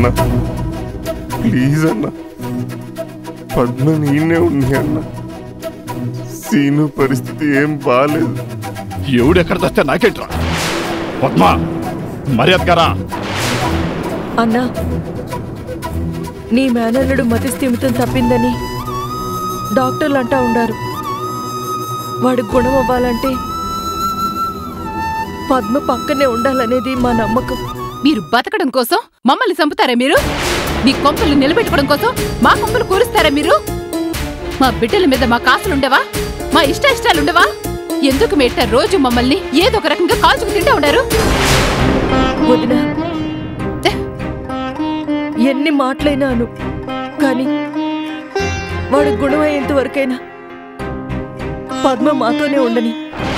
అన్న ప్లీజ్ అన్న పద్మ నేనే ఉన్నా అన్న సీను పరిస్థితి ఏం బాగాలేదు ఎవడెక్కడ తెస్తే నాకేంట్రా పద్మ మర్యాదగారా అన్నా నీ మేనల్లుడు మతి స్థిమితం తప్పిందని డాక్టర్లు అంటా ఉండారు వాడి గుణం అవ్వాలంటే పద్మ పక్కనే ఉండాలనేది మా నమ్మకం మీరు బతకడం కోసం మమ్మల్ని చంపుతారా మీరు మీ కొంపలు నిలబెట్టుకోవడం కోసం మా కొంపలు కూరుస్తారా మీరు మా బిడ్డల మీద మా కాసులుండవా మా ఇష్ట ఇష్టాలుండవా ఎందుకు మేట రోజు మమ్మల్ని ఏదో ఒక రకంగా కాల్చుకు తింటూ ఉండారు వదిన ఎన్ని మాటలైనాను కానీ వాడి గుణం అయ్యేంత వరకైనా పద్మ మాతోనే ఉండని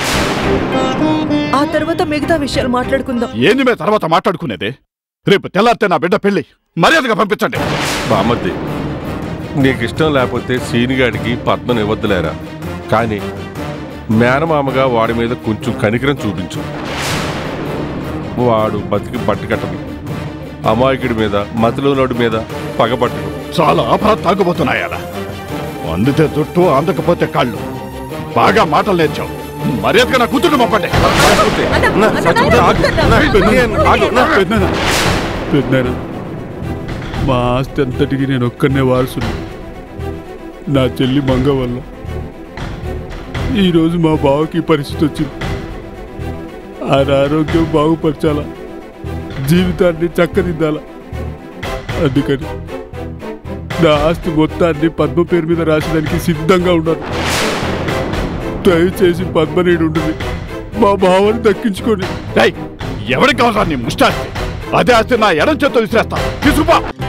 ఆ తర్వాత మిగతా విషయాలు మాట్లాడుకుందాం ఏంది మే తర్వాత మాట్లాడుకునేది రేపు తెల్లారితే నా బిడ్డ పెళ్లి మర్యాదగా పంపించండి బామ్మద్ది నీకు ఇష్టం లేకపోతే సీనిగాడికి పద్మను ఇవ్వద్దులేరా కానీ మేనమామగా వాడి మీద కొంచెం కనికరం చూపించు వాడు బతికి పట్టుకట్టడు అమాయకుడి మీద మతిలోనోడి మీద పగబట్టడు చాలా ఆపరాలు తాగుబోతున్నాయాలా అందితే జుట్టు అందకపోతే కాళ్ళు బాగా మాటలు నేర్చావు మర్యాదగా నా కూతురు పంపండి పెద్దనా మా ఆస్తి అంతటికి నేను ఒక్కనే వారసుని నా చెల్లి మంగ వల్ల ఈరోజు మా బావకి ఈ పరిస్థితి వచ్చింది ఆయన ఆరోగ్యం బాగుపరచాలా జీవితాన్ని చక్కదిద్దాలా అందుకని నా ఆస్తి మొత్తాన్ని పద్మ పేరు మీద రాసేదానికి సిద్ధంగా ఉన్నాను దయచేసి పద్మనేడు ఉంటుంది మా బావని దక్కించుకొని ఏయ్, ఎవరికి కావాలా నీ ముష్టాస్తి అదే ఆస్తి నా ఎడం చేత్తో విసిరేస్తా తీసుకుపో